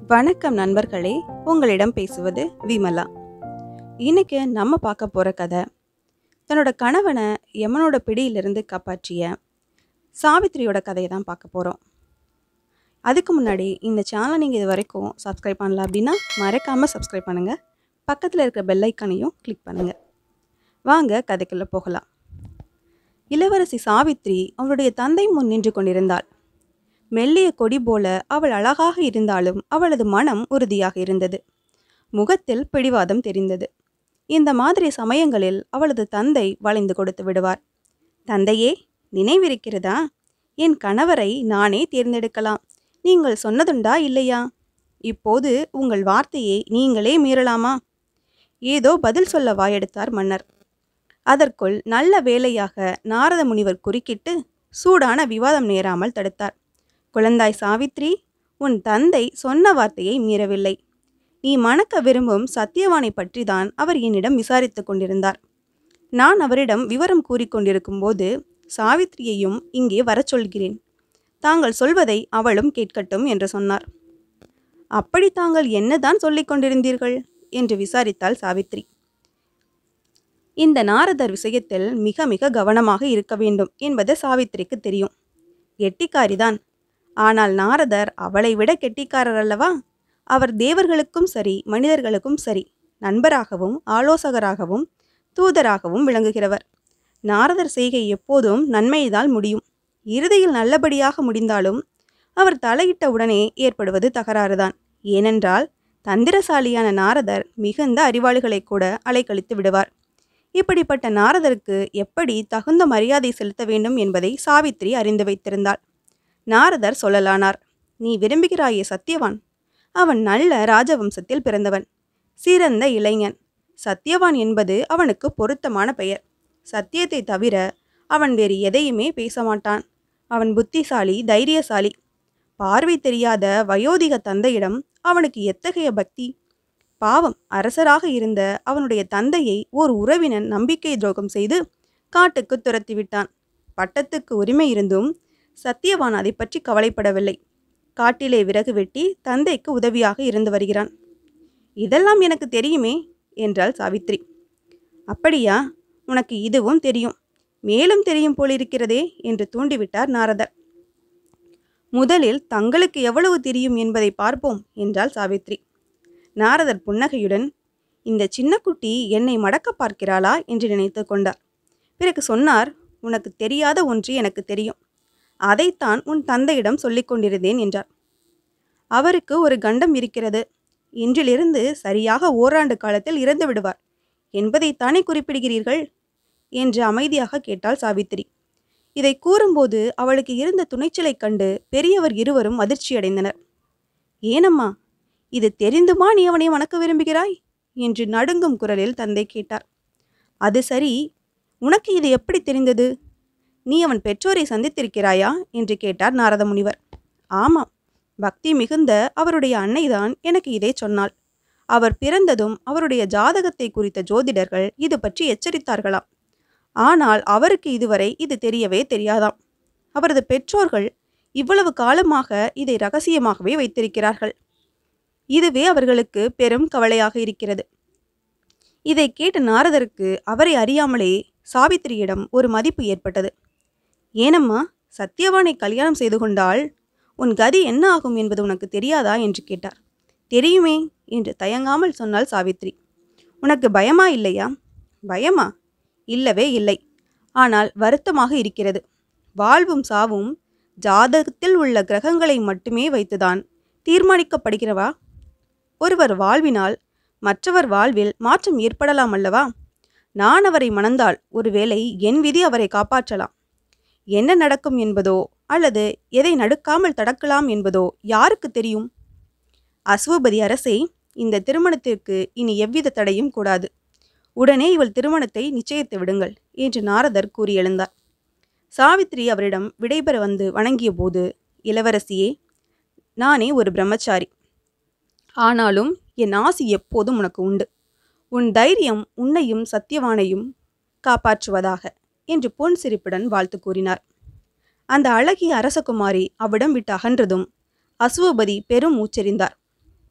வணக்கம் நண்பர்களே உங்களிடம் பேசுவது விமலா இன்னைக்கு நம்ம பார்க்க போகிற கதை தன்னோட கணவனை யமனோட பிடியிலிருந்து காப்பாற்றிய சாவித்திரியோட கதையை தான் பார்க்க போகிறோம் அதுக்கு முன்னாடி இந்த சேனலை நீங்கள் இது வரைக்கும் சப்ஸ்கிரைப் பண்ணல அப்படின்னா மறக்காமல் சப்ஸ்கிரைப் பண்ணுங்கள் பக்கத்தில் இருக்கிற பெல் ஐக்கானையும் கிளிக் பண்ணுங்கள் வாங்க கதைக்குள்ளே போகலாம் இளவரசி சாவித்ரி அவளுடைய தந்தை முன் நின்று கொண்டிருந்தாள் மெல்லிய கொடி போல அவள் அழகாக இருந்தாலும் அவளது மனம் உறுதியாக இருந்தது முகத்தில் பிடிவாதம் தெரிந்தது இந்த மாதிரி சமயங்களில் அவளது தந்தை வளைந்து கொடுத்து விடுவார் தந்தையே நினைவிருக்கிறதா என் கணவரை நானே தேர்ந்தெடுக்கலாம் நீங்கள் சொன்னதுண்டா இல்லையா இப்போது உங்கள் வார்த்தையை நீங்களே மீறலாமா ஏதோ பதில் சொல்ல வாயெடுத்தார் மன்னர் அதற்குள் நல்ல வேளையாக நாரத முனிவர் குறுக்கிட்டு சூடான விவாதம் நேராமல் தடுத்தார் குழந்தாய் சாவித்ரி உன் தந்தை சொன்ன வார்த்தையை மீறவில்லை நீ மணக்க விரும்பும் சத்தியவானை பற்றிதான் அவர் என்னிடம் விசாரித்துக் கொண்டிருந்தார் நான் அவரிடம் விவரம் கூறிக்கொண்டிருக்கும் போது சாவித்ரியையும் இங்கே வரச் சொல்கிறேன் தாங்கள் சொல்வதை அவளும் கேட்கட்டும் என்று சொன்னார் அப்படி தாங்கள் என்னதான் சொல்லிக் கொண்டிருந்தீர்கள் என்று விசாரித்தாள் சாவித்ரி இந்த நாரதர் விஷயத்தில் மிக மிக கவனமாக இருக்க வேண்டும் என்பது சாவித்திரிக்கு தெரியும் கெட்டிக்காரிதான் ஆனால் நாரதர் அவளை விட கெட்டிக்காரர் அல்லவா அவர் தேவர்களுக்கும் சரி மனிதர்களுக்கும் சரி நண்பராகவும் ஆலோசகராகவும் தூதராகவும் விளங்குகிறவர் நாரதர் செய்கை எப்போதும் நன்மையதால் முடியும் இறுதியில் நல்லபடியாக முடிந்தாலும் அவர் தலையிட்ட உடனே ஏற்படுவது தகராறுதான் ஏனென்றால் தந்திரசாலியான நாரதர் மிகுந்த அறிவாளிகளை கூட அலைக்கழித்து விடுவார் இப்படிப்பட்ட நாரதருக்கு எப்படி தகுந்த மரியாதை செலுத்த வேண்டும் என்பதை சாவித்ரி அறிந்து வைத்திருந்தாள் நாரதர் சொல்லலானார் நீ விரும்புகிறாயே சத்தியவான் அவன் நல்ல ராஜவம்சத்தில் பிறந்தவன் சிறந்த இளைஞன் சத்தியவான் என்பது அவனுக்கு பொருத்தமான பெயர் சத்தியத்தை தவிர அவன் வேறு எதையுமே பேச மாட்டான் அவன் புத்திசாலி தைரியசாலி பார்வை தெரியாத வயோதிக தந்தையிடம் அவனுக்கு எத்தகைய பக்தி பாவம் அரசராக இருந்த அவனுடைய தந்தையை ஓர் உறவினன் நம்பிக்கை துரோகம் செய்து காட்டுக்கு துரத்தி விட்டான் பட்டத்துக்கு உரிமை இருந்தும் சத்தியவான் அதை பற்றி கவலைப்படவில்லை காட்டிலே விறகு வெட்டி தந்தைக்கு உதவியாக இருந்து வருகிறான் இதெல்லாம் எனக்கு தெரியுமே என்றாள் சாவித்ரி அப்படியா உனக்கு இதுவும் தெரியும் மேலும் தெரியும் போலிருக்கிறதே என்று தூண்டிவிட்டார் நாரதர் முதலில் தங்களுக்கு எவ்வளவு தெரியும் என்பதை பார்ப்போம் என்றாள் சாவித்ரி நாரதர் புன்னகையுடன் இந்த சின்ன குட்டி என்னை மடக்க பார்க்கிறாளா என்று நினைத்து கொண்டார் பிறகு சொன்னார் உனக்கு தெரியாத ஒன்று எனக்கு தெரியும் அதைத்தான் உன் தந்தையிடம் சொல்லிக் கொண்டிருந்தேன் என்றார் அவருக்கு ஒரு கண்டம் இருக்கிறது இன்றிலிருந்து சரியாக ஓராண்டு காலத்தில் இறந்து விடுவார் என்பதைத்தானே குறிப்பிடுகிறீர்கள் என்று அமைதியாக கேட்டாள் சாவித்திரி இதை கூறும்போது அவளுக்கு இருந்த துணைச்சலைக் கண்டு பெரியவர் இருவரும் அதிர்ச்சியடைந்தனர் ஏனம்மா இது தெரிந்துமா நீ அவனை வணக்க விரும்புகிறாய் என்று நடுங்கும் குரலில் தந்தை கேட்டார் அது சரி உனக்கு இது எப்படி தெரிந்தது நீ அவன் பெற்றோரை சந்தித்திருக்கிறாயா என்று கேட்டார் நாரத முனிவர் ஆமாம் பக்தி மிகுந்த அவருடைய அன்னைதான் எனக்கு இதை சொன்னாள் அவர் பிறந்ததும் அவருடைய ஜாதகத்தை குறித்த ஜோதிடர்கள் இது பற்றி எச்சரித்தார்களாம் ஆனால் அவருக்கு இதுவரை இது தெரியவே தெரியாதாம் அவரது பெற்றோர்கள் இவ்வளவு காலமாக இதை ரகசியமாகவே வைத்திருக்கிறார்கள் இதுவே அவர்களுக்கு பெரும் கவலையாக இருக்கிறது இதை கேட்ட நாரதருக்கு அவரை அறியாமலே சாவித்திரியிடம் ஒரு மதிப்பு ஏற்பட்டது ஏனம்மா சத்தியவானை கல்யாணம் செய்து கொண்டால் உன் கதி என்ன ஆகும் என்பது உனக்கு தெரியாதா என்று கேட்டார் தெரியுமே என்று தயங்காமல் சொன்னாள் சாவித்ரி உனக்கு பயமா இல்லையா பயமா இல்லவே இல்லை ஆனால் வருத்தமாக இருக்கிறது வாழ்வும் சாவும் ஜாதகத்தில் உள்ள கிரகங்களை மட்டுமே வைத்துதான் தீர்மானிக்கப்படுகிறவா ஒருவர் வாழ்வினால் மற்றவர் வாழ்வில் மாற்றம் ஏற்படலாம் அல்லவா நான் அவரை மணந்தால் ஒருவேளை என் விதி அவரை காப்பாற்றலாம் என்ன நடக்கும் என்பதோ அல்லது எதை நடுக்காமல் தடக்கலாம் என்பதோ யாருக்கு தெரியும் அஸ்வபதி அரசே இந்த திருமணத்திற்கு இனி எவ்வித தடையும் கூடாது உடனே இவள் திருமணத்தை நிச்சயித்து விடுங்கள் என்று நாரதர் கூறி எழுந்தார் சாவித்ரி அவரிடம் விடைபெற வந்து வணங்கிய போது இளவரசியே நானே ஒரு பிரம்மச்சாரி ஆனாலும் என் ஆசி எப்போதும் உனக்கு உண்டு உன் தைரியம் உன்னையும் சத்தியவானையும் காப்பாற்றுவதாக என்று பொன் சிரிப்புடன் வாழ்த்து கூறினார் அந்த அழகிய அரசகுமாரி அவ்விடம் விட்டு அகன்றதும் அசுவபதி பெரும் மூச்செறிந்தார்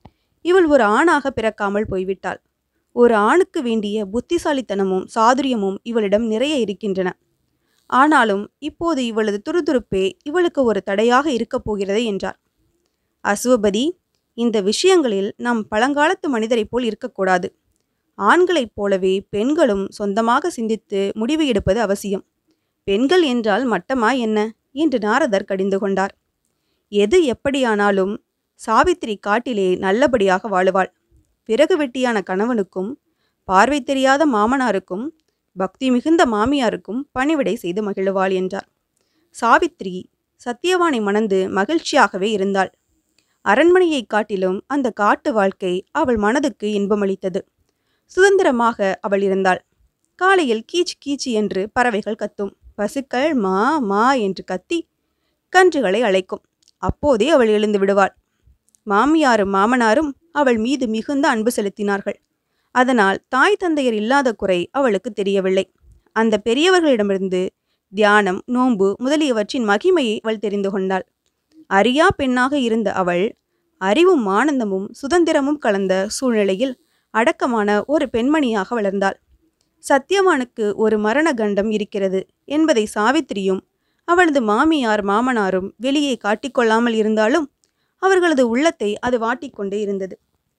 இவள் ஒரு ஆணாக பிறக்காமல் போய்விட்டாள் ஒரு ஆணுக்கு வேண்டிய புத்திசாலித்தனமும் சாதுரியமும் இவளிடம் நிறைய இருக்கின்றன ஆனாலும் இப்போது இவளது துருதுருப்பே இவளுக்கு ஒரு தடையாக இருக்கப் போகிறது என்றார் அசுவபதி இந்த விஷயங்களில் நாம் பழங்காலத்து மனிதரைப் போல் இருக்கக்கூடாது ஆண்களைப் போலவே பெண்களும் சொந்தமாக சிந்தித்து முடிவு எடுப்பது அவசியம் பெண்கள் என்றால் மட்டமா என்ன என்று நாரதர் கடிந்து கொண்டார் எது எப்படியானாலும் சாவித்திரி காட்டிலே நல்லபடியாக வாழுவாள் விறகு வெட்டியான கணவனுக்கும் பார்வை தெரியாத மாமனாருக்கும் பக்தி மிகுந்த மாமியாருக்கும் பணிவிடை செய்து மகிழுவாள் என்றார் சாவித்திரி சத்தியவானை மணந்து மகிழ்ச்சியாகவே இருந்தாள் அரண்மனையைக் காட்டிலும் அந்த காட்டு வாழ்க்கை அவள் மனதுக்கு இன்பமளித்தது சுதந்திரமாக அவள் இருந்தாள் காலையில் கீச் கீச்சு என்று பறவைகள் கத்தும் பசுக்கள் மா மா என்று கத்தி கன்றுகளை அழைக்கும் அப்போதே அவள் எழுந்து விடுவாள் மாமியாரும் மாமனாரும் அவள் மீது மிகுந்த அன்பு செலுத்தினார்கள் அதனால் தாய் தந்தையர் இல்லாத குறை அவளுக்கு தெரியவில்லை அந்த பெரியவர்களிடமிருந்து தியானம் நோன்பு முதலியவற்றின் மகிமையை அவள் தெரிந்து கொண்டாள் அறியா பெண்ணாக இருந்த அவள் அறிவும் ஆனந்தமும் சுதந்திரமும் கலந்த சூழ்நிலையில் அடக்கமான ஒரு பெண்மணியாக வளர்ந்தாள் சத்தியவானுக்கு ஒரு மரண கண்டம் இருக்கிறது என்பதை சாவித்திரியும் அவளது மாமியார் மாமனாரும் வெளியே காட்டிக்கொள்ளாமல் இருந்தாலும் அவர்களது உள்ளத்தை அது வாட்டிக்கொண்டே இருந்தது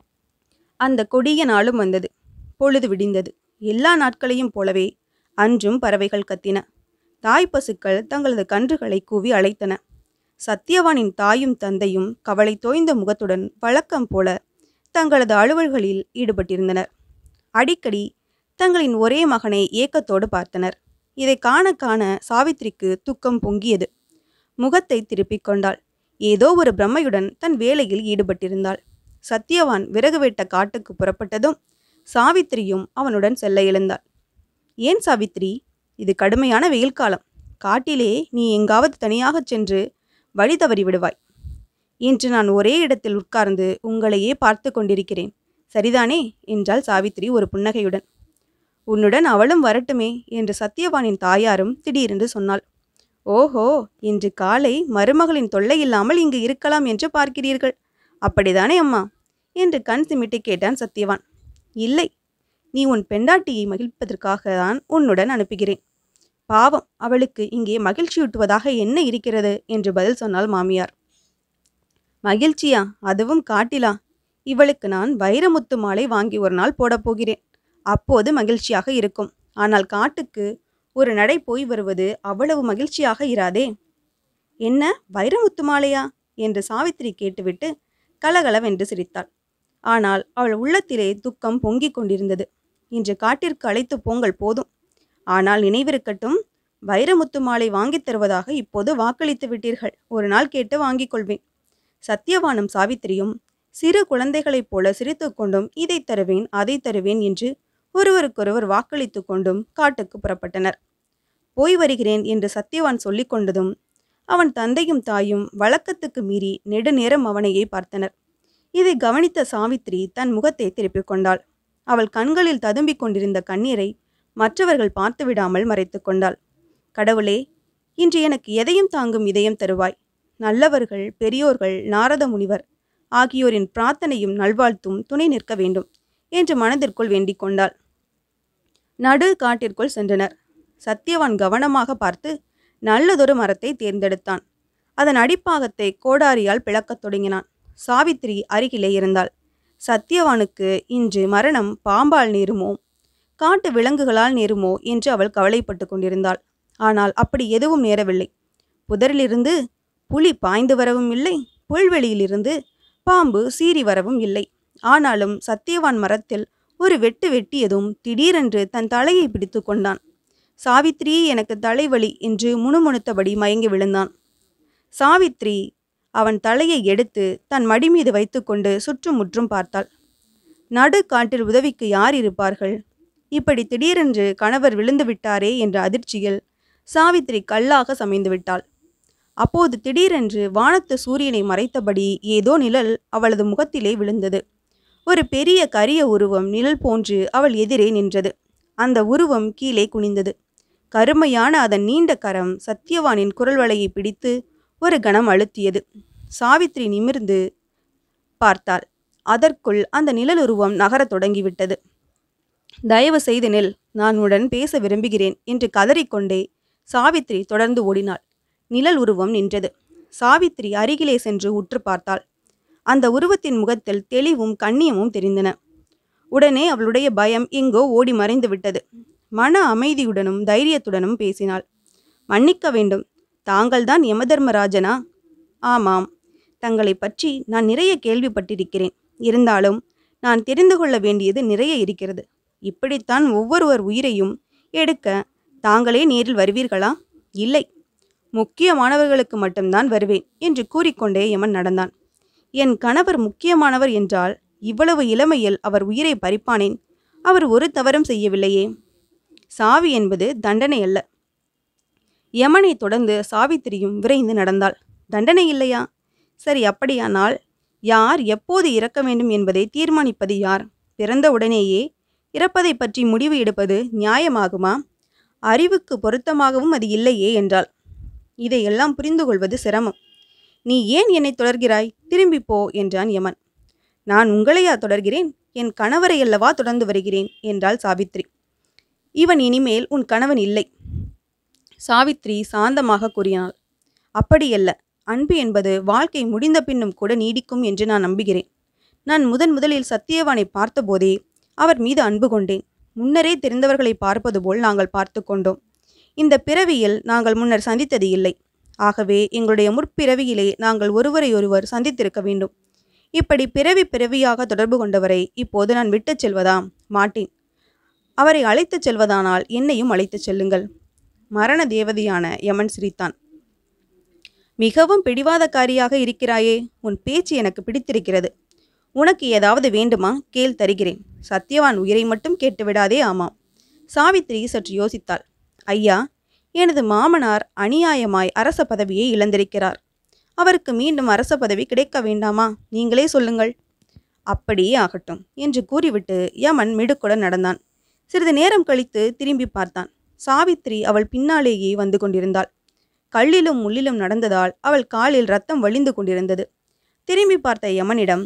அந்த கொடிய நாளும் வந்தது பொழுது விடிந்தது எல்லா நாட்களையும் போலவே அன்றும் பறவைகள் கத்தின தாய் பசுக்கள் தங்களது கன்றுகளை கூவி அழைத்தன சத்தியவானின் தாயும் தந்தையும் கவலை தோய்ந்த முகத்துடன் வழக்கம் போல தங்களது அலுவல்களில் ஈடுபட்டிருந்தனர் அடிக்கடி தங்களின் ஒரே மகனை ஏக்கத்தோடு பார்த்தனர் இதை காண காண சாவித்திரிக்கு துக்கம் பொங்கியது முகத்தை திருப்பிக் கொண்டாள் ஏதோ ஒரு பிரம்மையுடன் தன் வேலையில் ஈடுபட்டிருந்தாள் சத்தியவான் விறகு வெட்ட காட்டுக்கு புறப்பட்டதும் சாவித்திரியும் அவனுடன் செல்ல எழுந்தாள் ஏன் சாவித்திரி இது கடுமையான வெயில் காலம் காட்டிலே நீ எங்காவது தனியாகச் சென்று வழி தவறி விடுவாய் இன்று நான் ஒரே இடத்தில் உட்கார்ந்து உங்களையே பார்த்து கொண்டிருக்கிறேன் சரிதானே என்றாள் சாவித்திரி ஒரு புன்னகையுடன் உன்னுடன் அவளும் வரட்டுமே என்று சத்தியவானின் தாயாரும் திடீரென்று சொன்னாள் ஓஹோ இன்று காலை மருமகளின் தொல்லை இல்லாமல் இங்கு இருக்கலாம் என்று பார்க்கிறீர்கள் அப்படிதானே அம்மா என்று கண் சிமிட்டி கேட்டான் சத்தியவான் இல்லை நீ உன் பெண்டாட்டியை மகிழ்ப்பதற்காக தான் உன்னுடன் அனுப்புகிறேன் பாவம் அவளுக்கு இங்கே மகிழ்ச்சியூட்டுவதாக என்ன இருக்கிறது என்று பதில் சொன்னாள் மாமியார் மகிழ்ச்சியா அதுவும் காட்டிலா இவளுக்கு நான் வைரமுத்து மாலை வாங்கி ஒரு நாள் போடப் போகிறேன் அப்போது மகிழ்ச்சியாக இருக்கும் ஆனால் காட்டுக்கு ஒரு நடை போய் வருவது அவ்வளவு மகிழ்ச்சியாக இராதே என்ன வைரமுத்து மாலையா என்று சாவித்திரி கேட்டுவிட்டு கலகலவென்று சிரித்தாள் ஆனால் அவள் உள்ளத்திலே துக்கம் பொங்கிக் கொண்டிருந்தது இன்று காட்டிற்கு அழைத்து போங்கள் போதும் ஆனால் நினைவிருக்கட்டும் வைரமுத்து மாலை வாங்கித் தருவதாக இப்போது வாக்களித்து விட்டீர்கள் ஒரு நாள் கேட்டு வாங்கிக் கொள்வேன் சத்தியவானும் சாவித்திரியும் சிறு குழந்தைகளைப் போல சிரித்துக்கொண்டும் இதை தருவேன் அதை தருவேன் என்று ஒருவருக்கொருவர் வாக்களித்து கொண்டும் காட்டுக்கு புறப்பட்டனர் போய் வருகிறேன் என்று சத்தியவான் சொல்லிக் கொண்டதும் அவன் தந்தையும் தாயும் வழக்கத்துக்கு மீறி நெடுநேரம் அவனையே பார்த்தனர் இதை கவனித்த சாவித்திரி தன் முகத்தை திருப்பிக் கொண்டாள் அவள் கண்களில் ததும்பிக் கொண்டிருந்த கண்ணீரை மற்றவர்கள் பார்த்து விடாமல் மறைத்து கொண்டாள் கடவுளே இன்று எனக்கு எதையும் தாங்கும் இதயம் தருவாய் நல்லவர்கள் பெரியோர்கள் நாரத முனிவர் ஆகியோரின் பிரார்த்தனையும் நல்வாழ்த்தும் துணை நிற்க வேண்டும் என்று மனதிற்குள் வேண்டிக் கொண்டாள் நடு காட்டிற்குள் சென்றனர் சத்தியவான் கவனமாக பார்த்து நல்லதொரு மரத்தை தேர்ந்தெடுத்தான் அதன் அடிப்பாகத்தை கோடாரியால் பிளக்கத் தொடங்கினான் சாவித்திரி அருகிலே இருந்தாள் சத்தியவானுக்கு இன்று மரணம் பாம்பால் நேருமோ காட்டு விலங்குகளால் நேருமோ என்று அவள் கவலைப்பட்டு கொண்டிருந்தாள் ஆனால் அப்படி எதுவும் நேரவில்லை புதரிலிருந்து புலி பாய்ந்து வரவும் இல்லை புல்வெளியிலிருந்து பாம்பு சீறி வரவும் இல்லை ஆனாலும் சத்தியவான் மரத்தில் ஒரு வெட்டு வெட்டியதும் திடீரென்று தன் தலையை பிடித்து கொண்டான் சாவித்ரி எனக்கு தலைவலி என்று முணுமுணுத்தபடி மயங்கி விழுந்தான் சாவித்ரி அவன் தலையை எடுத்து தன் மடி மீது வைத்துக்கொண்டு சுற்றும் முற்றும் பார்த்தாள் நடு காட்டில் உதவிக்கு யார் இருப்பார்கள் இப்படி திடீரென்று கணவர் விழுந்து விட்டாரே என்ற அதிர்ச்சியில் சாவித்ரி கல்லாக சமைந்து விட்டாள் அப்போது திடீரென்று வானத்து சூரியனை மறைத்தபடி ஏதோ நிழல் அவளது முகத்திலே விழுந்தது ஒரு பெரிய கரிய உருவம் நிழல் போன்று அவள் எதிரே நின்றது அந்த உருவம் கீழே குனிந்தது கருமையான அதன் நீண்ட கரம் சத்தியவானின் குரல் வளையை பிடித்து ஒரு கணம் அழுத்தியது சாவித்ரி நிமிர்ந்து பார்த்தாள் அதற்குள் அந்த நிழலுருவம் நகரத் தொடங்கிவிட்டது தயவு செய்து நில் நான் உடன் பேச விரும்புகிறேன் என்று கதறிக்கொண்டே சாவித்ரி தொடர்ந்து ஓடினாள் நிழல் உருவம் நின்றது சாவித்ரி அருகிலே சென்று உற்று பார்த்தாள் அந்த உருவத்தின் முகத்தில் தெளிவும் கண்ணியமும் தெரிந்தன உடனே அவளுடைய பயம் எங்கோ ஓடி மறைந்து விட்டது மன அமைதியுடனும் தைரியத்துடனும் பேசினாள் மன்னிக்க வேண்டும் தாங்கள்தான் யமதர்மராஜனா ஆமாம் தங்களை பற்றி நான் நிறைய கேள்விப்பட்டிருக்கிறேன் இருந்தாலும் நான் தெரிந்து கொள்ள வேண்டியது நிறைய இருக்கிறது இப்படித்தான் ஒவ்வொருவர் உயிரையும் எடுக்க தாங்களே நேரில் வருவீர்களா இல்லை முக்கியமானவர்களுக்கு மட்டும்தான் வருவேன் என்று கூறிக்கொண்டே யமன் நடந்தான் என் கணவர் முக்கியமானவர் என்றால் இவ்வளவு இளமையில் அவர் உயிரை பறிப்பானேன் அவர் ஒரு தவறும் செய்யவில்லையே சாவி என்பது தண்டனை அல்ல யமனை தொடர்ந்து சாவித்திரியும் விரைந்து நடந்தாள் தண்டனை இல்லையா சரி அப்படியானால் யார் எப்போது இறக்க வேண்டும் என்பதை தீர்மானிப்பது யார் பிறந்த உடனேயே இறப்பதை பற்றி முடிவு எடுப்பது நியாயமாகுமா அறிவுக்கு பொருத்தமாகவும் அது இல்லையே என்றாள் இதையெல்லாம் புரிந்து கொள்வது சிரமம் நீ ஏன் என்னை தொடர்கிறாய் திரும்பி போ என்றான் யமன் நான் உங்களையா தொடர்கிறேன் என் கணவரை அல்லவா தொடர்ந்து வருகிறேன் என்றாள் சாவித்ரி இவன் இனிமேல் உன் கணவன் இல்லை சாவித்ரி சாந்தமாக கூறினாள் அப்படியல்ல அன்பு என்பது வாழ்க்கை முடிந்த பின்னும் கூட நீடிக்கும் என்று நான் நம்புகிறேன் நான் முதன் முதலில் சத்தியவானை பார்த்தபோதே அவர் மீது அன்பு கொண்டேன் முன்னரே தெரிந்தவர்களை பார்ப்பது போல் நாங்கள் பார்த்து கொண்டோம் இந்த பிறவியில் நாங்கள் முன்னர் சந்தித்தது இல்லை ஆகவே எங்களுடைய முற்பிறவியிலே நாங்கள் ஒருவரையொருவர் சந்தித்திருக்க வேண்டும் இப்படி பிறவி பிறவியாக தொடர்பு கொண்டவரை இப்போது நான் விட்டுச் செல்வதா மாட்டேன் அவரை அழைத்துச் செல்வதானால் என்னையும் அழைத்துச் செல்லுங்கள் மரண தேவதையான யமன் சிரித்தான் மிகவும் பிடிவாதக்காரியாக இருக்கிறாயே உன் பேச்சு எனக்கு பிடித்திருக்கிறது உனக்கு ஏதாவது வேண்டுமா கேள் தருகிறேன் சத்யவான் உயிரை மட்டும் கேட்டுவிடாதே ஆமாம் சாவித்திரி சற்று யோசித்தாள் ஐயா எனது மாமனார் அநியாயமாய் அரச பதவியை இழந்திருக்கிறார் அவருக்கு மீண்டும் அரச பதவி கிடைக்க வேண்டாமா நீங்களே சொல்லுங்கள் அப்படியே ஆகட்டும் என்று கூறிவிட்டு யமன் மிடுக்குடன் நடந்தான் சிறிது நேரம் கழித்து திரும்பி பார்த்தான் சாவித்திரி அவள் பின்னாலேயே வந்து கொண்டிருந்தாள் கல்லிலும் முள்ளிலும் நடந்ததால் அவள் காலில் ரத்தம் வழிந்து கொண்டிருந்தது திரும்பி பார்த்த யமனிடம்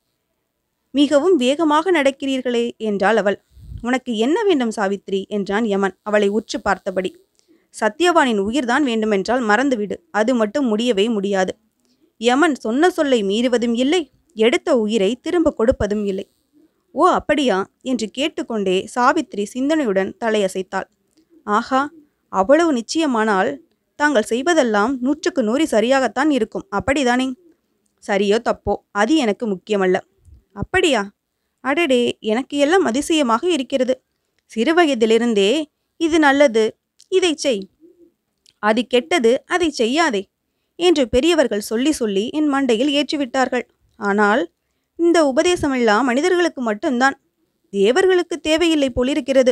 மிகவும் வேகமாக நடக்கிறீர்களே என்றாள் அவள் உனக்கு என்ன வேண்டும் சாவித்ரி என்றான் யமன் அவளை உற்று பார்த்தபடி சத்யவானின் உயிர்தான் வேண்டுமென்றால் மறந்துவிடு அது மட்டும் முடியவே முடியாது யமன் சொன்ன சொல்லை மீறுவதும் இல்லை எடுத்த உயிரை திரும்ப கொடுப்பதும் இல்லை ஓ அப்படியா என்று கேட்டுக்கொண்டே சாவித்ரி சிந்தனையுடன் தலையசைத்தாள் ஆஹா அவ்வளவு நிச்சயமானால் தாங்கள் செய்வதெல்லாம் நூற்றுக்கு நூறு சரியாகத்தான் இருக்கும் அப்படிதானே சரியோ தப்போ அது எனக்கு முக்கியமல்ல அப்படியா அடடே எனக்கு எல்லாம் அதிசயமாக இருக்கிறது சிறு வயதிலிருந்தே இது நல்லது இதை செய் அது கெட்டது அதை செய்யாதே என்று பெரியவர்கள் சொல்லி சொல்லி என் மண்டையில் ஏற்றிவிட்டார்கள் ஆனால் இந்த உபதேசமெல்லாம் மனிதர்களுக்கு மட்டும்தான் தேவர்களுக்கு தேவையில்லை போலிருக்கிறது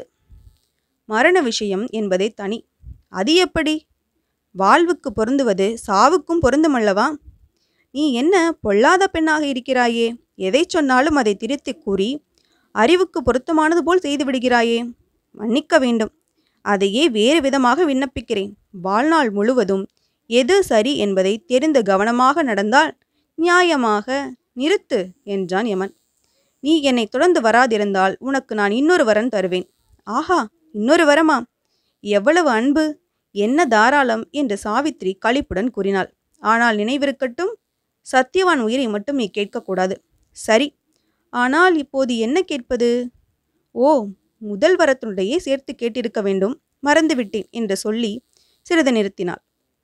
மரண விஷயம் என்பதே தனி அது எப்படி வாழ்வுக்கு பொருந்துவது சாவுக்கும் பொருந்துமல்லவா நீ என்ன பொல்லாத பெண்ணாக இருக்கிறாயே எதை சொன்னாலும் அதை திருத்தி கூறி அறிவுக்கு பொருத்தமானது போல் செய்து விடுகிறாயே மன்னிக்க வேண்டும் அதையே வேறு விதமாக விண்ணப்பிக்கிறேன் வாழ்நாள் முழுவதும் எது சரி என்பதை தெரிந்து கவனமாக நடந்தால் நியாயமாக நிறுத்து என்றான் யமன் நீ என்னை தொடர்ந்து வராதிருந்தால் உனக்கு நான் இன்னொரு வரன் தருவேன் ஆஹா இன்னொரு வரமா எவ்வளவு அன்பு என்ன தாராளம் என்று சாவித்ரி களிப்புடன் கூறினாள் ஆனால் நினைவிருக்கட்டும் சத்தியவான் உயிரை மட்டும் நீ கேட்கக்கூடாது சரி ஆனால் இப்போது என்ன கேட்பது ஓ முதல் வரத்தினுடையே சேர்த்து கேட்டிருக்க வேண்டும் மறந்துவிட்டேன் என்று சொல்லி சிறிது நிறுத்தினாள்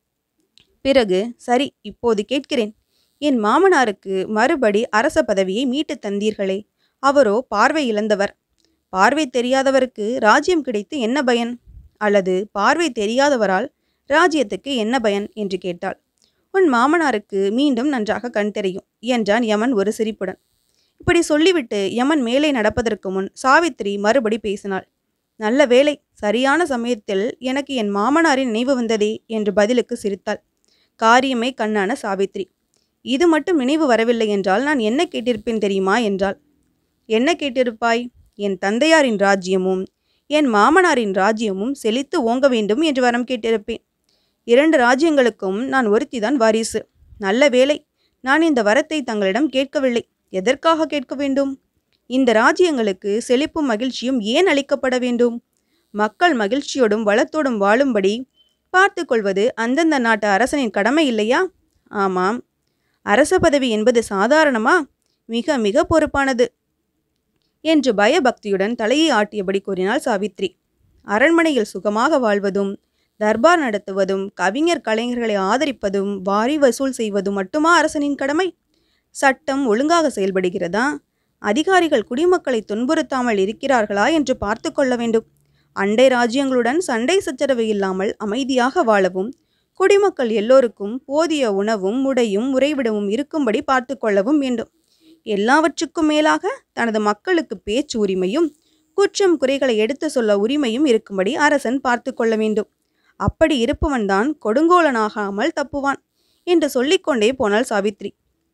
பிறகு சரி இப்போது கேட்கிறேன் என் மாமனாருக்கு மறுபடி அரச பதவியை மீட்டு தந்தீர்களே அவரோ பார்வை இழந்தவர் பார்வை தெரியாதவருக்கு ராஜ்யம் கிடைத்து என்ன பயன் அல்லது பார்வை தெரியாதவரால் ராஜ்யத்துக்கு என்ன பயன் என்று கேட்டாள் உன் மாமனாருக்கு மீண்டும் நன்றாக கண் தெரியும் என்றான் யமன் ஒரு சிரிப்புடன் இப்படி சொல்லிவிட்டு யமன் மேலே நடப்பதற்கு முன் சாவித்திரி மறுபடி பேசினாள் நல்ல வேலை சரியான சமயத்தில் எனக்கு என் மாமனாரின் நினைவு வந்ததே என்று பதிலுக்கு சிரித்தாள் காரியமே கண்ணான சாவித்ரி இது மட்டும் நினைவு வரவில்லை என்றால் நான் என்ன கேட்டிருப்பேன் தெரியுமா என்றாள் என்ன கேட்டிருப்பாய் என் தந்தையாரின் ராஜ்யமும் என் மாமனாரின் ராஜ்யமும் செழித்து ஓங்க வேண்டும் என்று வரம் கேட்டிருப்பேன் இரண்டு ராஜ்யங்களுக்கும் நான் ஒருத்திதான் வாரிசு நல்ல வேலை நான் இந்த வரத்தை தங்களிடம் கேட்கவில்லை எதற்காக கேட்க வேண்டும் இந்த ராஜ்யங்களுக்கு செழிப்பும் மகிழ்ச்சியும் ஏன் அளிக்கப்பட வேண்டும் மக்கள் மகிழ்ச்சியோடும் வளத்தோடும் வாழும்படி பார்த்து கொள்வது அந்தந்த நாட்டு அரசனின் கடமை இல்லையா ஆமாம் அரச பதவி என்பது சாதாரணமா மிக மிக பொறுப்பானது என்று பயபக்தியுடன் தலையை ஆட்டியபடி கூறினாள் சாவித்ரி அரண்மனையில் சுகமாக வாழ்வதும் தர்பார் நடத்துவதும் கவிஞர் கலைஞர்களை ஆதரிப்பதும் வாரி வசூல் செய்வதும் மட்டுமா அரசனின் கடமை சட்டம் ஒழுங்காக செயல்படுகிறதா அதிகாரிகள் குடிமக்களை துன்புறுத்தாமல் இருக்கிறார்களா என்று பார்த்து கொள்ள வேண்டும் அண்டை ராஜ்யங்களுடன் சண்டை சச்சரவு இல்லாமல் அமைதியாக வாழவும் குடிமக்கள் எல்லோருக்கும் போதிய உணவும் உடையும் உறைவிடமும் இருக்கும்படி பார்த்து கொள்ளவும் வேண்டும் எல்லாவற்றுக்கும் மேலாக தனது மக்களுக்கு பேச்சு உரிமையும் குற்றம் குறைகளை எடுத்து சொல்ல உரிமையும் இருக்கும்படி அரசன் பார்த்து கொள்ள வேண்டும் அப்படி இருப்பவன்தான் கொடுங்கோலனாகாமல் தப்புவான் என்று சொல்லிக்கொண்டே போனாள் சாவித்ரி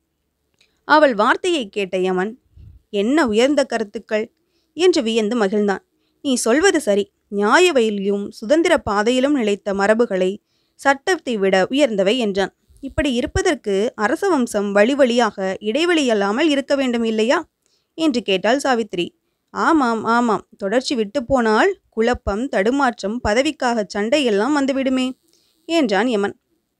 அவள் வார்த்தையை கேட்ட யமன் என்ன உயர்ந்த கருத்துக்கள் என்று வியந்து மகிழ்ந்தான் நீ சொல்வது சரி நியாய வழியிலும் சுதந்திர பாதையிலும் நிலைத்த மரபுகளை சட்டத்தை விட உயர்ந்தவை என்றான் இப்படி இருப்பதற்கு அரச வம்சம் வழி வழியாக இடைவெளி இல்லாமல் இருக்க வேண்டும் இல்லையா என்று கேட்டாள் சாவித்ரி ஆமாம் ஆமாம் தொடர்ச்சி விட்டு போனால் குழப்பம் தடுமாற்றம் பதவிக்காக சண்டை எல்லாம் வந்துவிடுமே என்றான் யமன்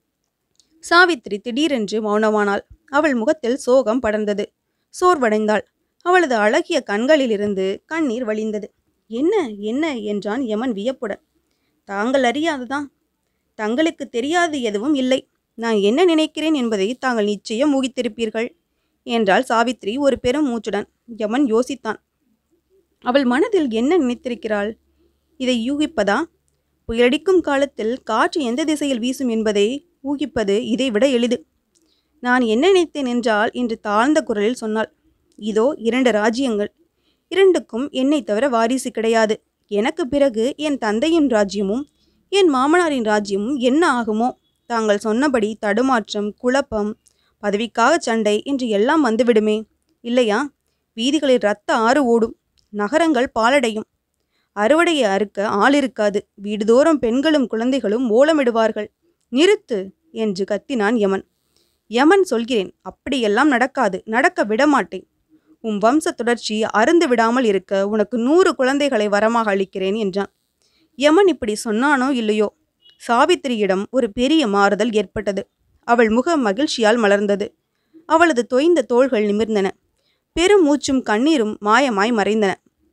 சாவித்ரி திடீரென்று மௌனமானாள் அவள் முகத்தில் சோகம் படர்ந்தது சோர்வடைந்தாள் அவளது அழகிய கண்களிலிருந்து கண்ணீர் வழிந்தது என்ன என்ன என்றான் யமன் வியப்புடன் தாங்கள் அறியாதுதான் தங்களுக்கு தெரியாது எதுவும் இல்லை நான் என்ன நினைக்கிறேன் என்பதை தாங்கள் நிச்சயம் ஊகித்திருப்பீர்கள் என்றாள் சாவித்ரி ஒரு பெரும் மூச்சுடன் யமன் யோசித்தான் அவள் மனதில் என்ன நினைத்திருக்கிறாள் இதை யூகிப்பதா புயலடிக்கும் காலத்தில் காற்று எந்த திசையில் வீசும் என்பதை ஊகிப்பது இதைவிட எளிது நான் என்ன நினைத்தேன் என்றால் என்று தாழ்ந்த குரலில் சொன்னாள் இதோ இரண்டு ராஜ்யங்கள் இரண்டுக்கும் என்னை தவிர வாரிசு கிடையாது எனக்கு பிறகு என் தந்தையின் ராஜ்யமும் என் மாமனாரின் ராஜ்யமும் என்ன ஆகுமோ தாங்கள் சொன்னபடி தடுமாற்றம் குழப்பம் பதவிக்காக சண்டை என்று எல்லாம் வந்துவிடுமே இல்லையா வீதிகளில் இரத்த ஆறு ஓடும் நகரங்கள் பாலடையும் அறுவடையை அறுக்க ஆள் இருக்காது வீடுதோறும் பெண்களும் குழந்தைகளும் ஓலமிடுவார்கள் நிறுத்து என்று கத்தினான் யமன் யமன் சொல்கிறேன் அப்படியெல்லாம் நடக்காது நடக்க விடமாட்டேன் உன் வம்ச தொடர்ச்சி அருந்து விடாமல் இருக்க உனக்கு நூறு குழந்தைகளை வரமாக அளிக்கிறேன் என்றான் யமன் இப்படி சொன்னானோ இல்லையோ சாவித்திரியிடம் ஒரு பெரிய மாறுதல் ஏற்பட்டது அவள் முகம் மகிழ்ச்சியால் மலர்ந்தது அவளது தொய்ந்த தோள்கள் நிமிர்ந்தன பெரும் மூச்சும் கண்ணீரும் மாயமாய் மறைந்தன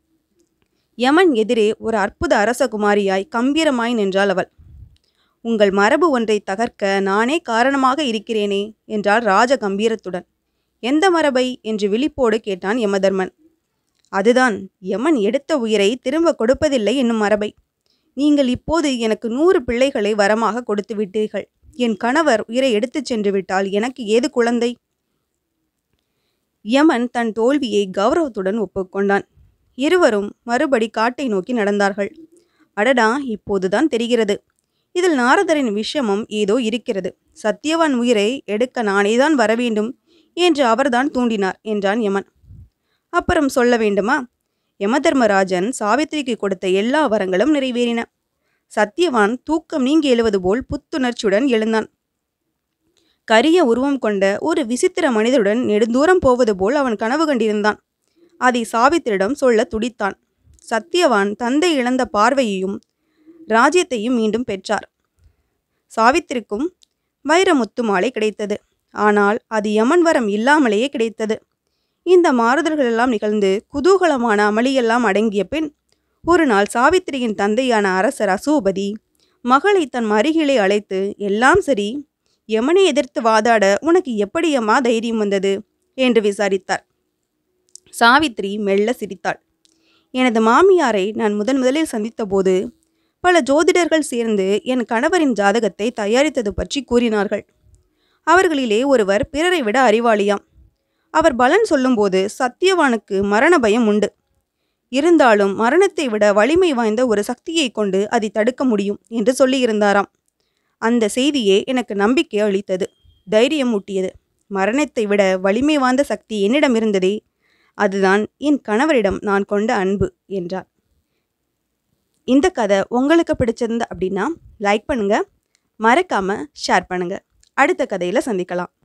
யமன் எதிரே ஒரு அற்புத அரசகுமாரியாய் கம்பீரமாய் நின்றாள் அவள் உங்கள் மரபு ஒன்றை தகர்க்க நானே காரணமாக இருக்கிறேனே என்றாள் ராஜ கம்பீரத்துடன் எந்த மரபை என்று விழிப்போடு கேட்டான் யமதர்மன் அதுதான் யமன் எடுத்த உயிரை திரும்ப கொடுப்பதில்லை என்னும் மரபை நீங்கள் இப்போது எனக்கு நூறு பிள்ளைகளை வரமாக கொடுத்து விட்டீர்கள் என் கணவர் உயிரை எடுத்துச் சென்று விட்டால் எனக்கு ஏது குழந்தை யமன் தன் தோல்வியை கௌரவத்துடன் ஒப்புக்கொண்டான் இருவரும் மறுபடி காட்டை நோக்கி நடந்தார்கள் அடடா இப்போதுதான் தெரிகிறது இதில் நாரதரின் விஷமம் ஏதோ இருக்கிறது சத்தியவான் உயிரை எடுக்க நானேதான் வரவேண்டும் என்று அவர்தான் தூண்டினார் என்றான் யமன் அப்புறம் சொல்ல வேண்டுமா யமதர்மராஜன் சாவித்திரிக்கு கொடுத்த எல்லா வரங்களும் நிறைவேறின சத்தியவான் தூக்கம் நீங்கி எழுவது போல் புத்துணர்ச்சியுடன் எழுந்தான் கரிய உருவம் கொண்ட ஒரு விசித்திர மனிதருடன் நெடுந்தூரம் போவது போல் அவன் கனவு கண்டிருந்தான் அதை சாவித்திரிடம் சொல்ல துடித்தான் சத்தியவான் தந்தை இழந்த பார்வையையும் ராஜ்யத்தையும் மீண்டும் பெற்றார் சாவித்திரிக்கும் வைரமுத்து மாலை கிடைத்தது ஆனால் அது யமன் வரம் இல்லாமலேயே கிடைத்தது இந்த மாறுதல்கள் எல்லாம் நிகழ்ந்து குதூகலமான அமளியெல்லாம் அடங்கிய பின் ஒரு நாள் சாவித்திரியின் தந்தையான அரசர் அசூபதி மகளை தன் அருகிலே அழைத்து எல்லாம் சரி யமனை எதிர்த்து வாதாட உனக்கு எப்படியம்மா தைரியம் வந்தது என்று விசாரித்தார் சாவித்ரி மெல்ல சிரித்தாள் எனது மாமியாரை நான் முதன் முதலில் சந்தித்தபோது பல ஜோதிடர்கள் சேர்ந்து என் கணவரின் ஜாதகத்தை தயாரித்தது பற்றி கூறினார்கள் அவர்களிலே ஒருவர் பிறரை விட அறிவாளியாம் அவர் பலன் சொல்லும்போது சத்தியவானுக்கு மரண பயம் உண்டு இருந்தாலும் மரணத்தை விட வலிமை வாய்ந்த ஒரு சக்தியை கொண்டு அதை தடுக்க முடியும் என்று சொல்லியிருந்தாராம் அந்த செய்தியே எனக்கு நம்பிக்கை அளித்தது தைரியம் ஊட்டியது மரணத்தை விட வலிமை வாய்ந்த சக்தி என்னிடம் இருந்ததே அதுதான் என் கணவரிடம் நான் கொண்ட அன்பு என்றார் இந்த கதை உங்களுக்கு பிடிச்சிருந்த அப்படின்னா லைக் பண்ணுங்க மறக்காம ஷேர் பண்ணுங்க அடுத்த கதையில சந்திக்கலாம்